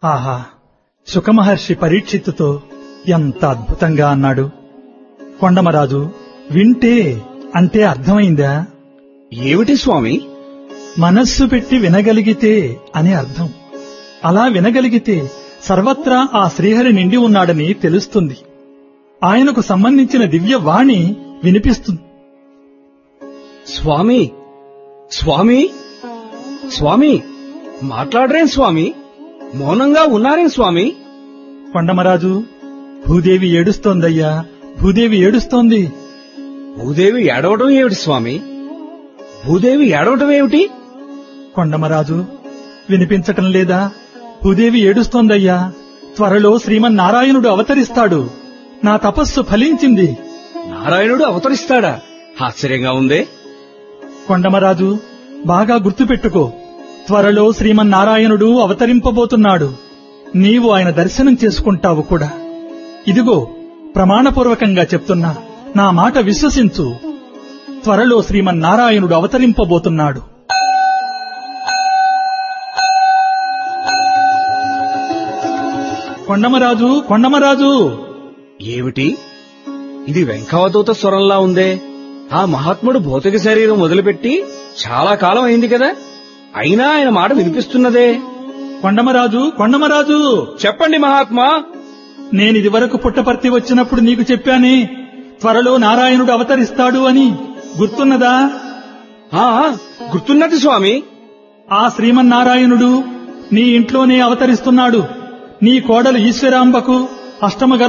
ఆహా సుఖమహర్షి పరీక్షిత్తుతో ఎంత అద్భుతంగా అన్నాడు కొండమరాజు వింటే అంటే అర్థమైందా ఏమిటి స్వామి మనస్సు పెట్టి వినగలిగితే అని అర్థం అలా వినగలిగితే సర్వత్రా ఆ శ్రీహరి నిండి ఉన్నాడని తెలుస్తుంది ఆయనకు సంబంధించిన దివ్య వాణి వినిపిస్తుంది స్వామి స్వామి స్వామి మాట్లాడరేం స్వామి మౌనంగా ఉన్నారేం స్వామి కొండమరాజు భూదేవి ఏడుస్తోందయ్యా భూదేవి ఏడుస్తోంది భూదేవి ఏడవడం ఏమిటి స్వామి భూదేవి ఏడవటం ఏమిటి కొండమరాజు వినిపించటం లేదా భూదేవి ఏడుస్తోందయ్యా త్వరలో శ్రీమన్నారాయణుడు అవతరిస్తాడు నా తపస్సు ఫలించింది నారాయణుడు అవతరిస్తాడా ఆశ్చర్యంగా ఉందే కొండమరాజు బాగా గుర్తుపెట్టుకో త్వరలో శ్రీమన్నారాయణుడు అవతరింపబోతున్నాడు నీవు ఆయన దర్శనం చేసుకుంటావు కూడా ఇదిగో ప్రమాణపూర్వకంగా చెప్తున్నా నా మాట విశ్వసించు త్వరలో శ్రీమన్నారాయణుడు అవతరింపబోతున్నాడు కొండమరాజు కొండమరాజు ఏమిటి ఇది వెంకవదూత స్వరంలా ఉందే ఆ మహాత్ముడు భౌతిక శరీరం వదిలిపెట్టి చాలా కాలం అయింది కదా అయినా ఆయన మాట వినిపిస్తున్నదే కొండమరాజు కొండమరాజు చెప్పండి మహాత్మా నేనిది వరకు పుట్టపర్తి వచ్చినప్పుడు నీకు చెప్పానే త్వరలో నారాయణుడు అవతరిస్తాడు అని గుర్తున్నదా ఆ గుర్తున్నది స్వామి ఆ శ్రీమన్నారాయణుడు నీ ఇంట్లోనే అవతరిస్తున్నాడు నీ కోడలు ఈశ్వరాంబకు అష్టమ